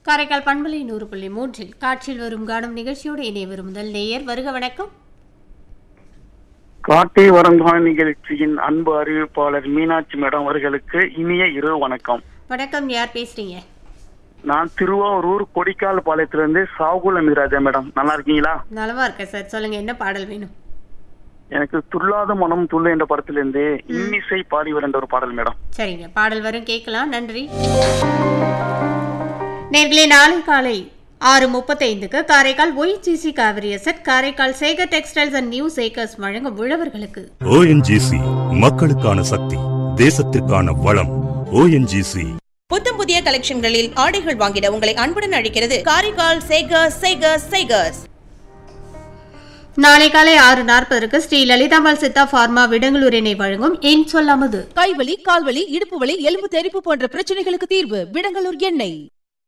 காரைக்கால் பண்பலை நூறு புள்ளி மூன்றில் காற்றில் வரும் காணும் நிகழ்ச்சியோடு இணைய வரும் முதல் நேயர் வருக வணக்கம் காட்டை வரங்கான நிகழ்ச்சியின் அன்பு அறிவிப்பாளர் மீனாட்சி மேடம் அவர்களுக்கு இனிய இரவு வணக்கம் வணக்கம் யார் பேசுறீங்க நான் திருவாரூர் கொடிக்கால் பாளையத்திலிருந்து சாகுல மீராஜா மேடம் நல்லா இருக்கீங்களா நலமா இருக்கேன் சார் சொல்லுங்க என்ன பாடல் வேணும் எனக்கு துள்ளாத மனம் துள்ளு என்ற படத்திலிருந்து இன்னிசை பாடி என்ற ஒரு பாடல் மேடம் சரிங்க பாடல் வரும் கேட்கலாம் நன்றி நேர்களே நாளை காலை ஆறு முப்பத்தைந்துக்கு காரைக்கால் ஒய்ஜிசி Kaveri asset Karaikal Sekar textiles and new சேக்கர்ஸ் வழங்கும் உழவர்களுக்கு ஓஎன்ஜிசி மக்களுக்கான சக்தி தேசத்திற்கான வளம் ஓஎன்ஜிசி புத்தம் புதிய கலெக்ஷன்களில் ஆடைகள் வாங்கிட உங்களை அன்புடன் அழைக்கிறது காரைக்கால் சேகர்ஸ் சேகர்ஸ் சேகர்ஸ் நாளை காலை ஆறு நாற்பதற்கு ஸ்ரீ லலிதாம்பாள் சித்தா பார்மா விடங்களூரினை வழங்கும் என் சொல்லாமது கைவலி கால்வலி இடுப்பு வலி எலும்பு தெறிப்பு போன்ற பிரச்சனைகளுக்கு தீர்வு விடங்கலூர் எண்ணெய்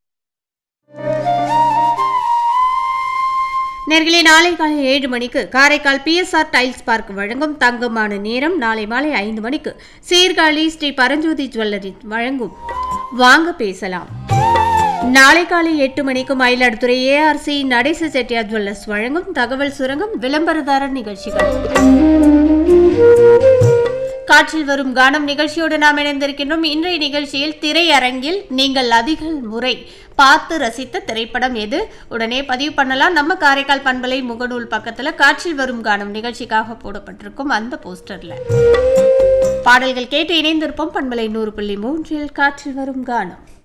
நேர்களே நாளை காலை ஏழு மணிக்கு காரைக்கால் பிஎஸ்ஆர் டைல்ஸ் பார்க் வழங்கும் தங்கமான நேரம் நாளை மாலை ஐந்து மணிக்கு சீர்காழி ஸ்ரீ பரஞ்சோதி ஜுவல்லரி வழங்கும் வாங்க பேசலாம் நாளை காலை எட்டு மணிக்கு மயிலாடுதுறை ஏஆர்சி நடேச செட்டியார் ஜுவல்லர்ஸ் வழங்கும் தகவல் சுரங்கம் விளம்பரதாரர் நிகழ்ச்சிகள் காற்றில் வரும் கானம் நிகழ்ச்சியோடு நாம் இணைந்திருக்கின்றோம் இன்றைய நிகழ்ச்சியில் திரையரங்கில் நீங்கள் அதிக முறை பார்த்து ரசித்த திரைப்படம் எது உடனே பதிவு பண்ணலாம் நம்ம காரைக்கால் பண்பலை முகநூல் பக்கத்துல காற்றில் வரும் கானம் நிகழ்ச்சிக்காக போடப்பட்டிருக்கும் அந்த போஸ்டர்ல பாடல்கள் கேட்டு இணைந்திருப்போம் பண்பலை நூறு புள்ளி மூன்றில் காற்றில் வரும் கானம்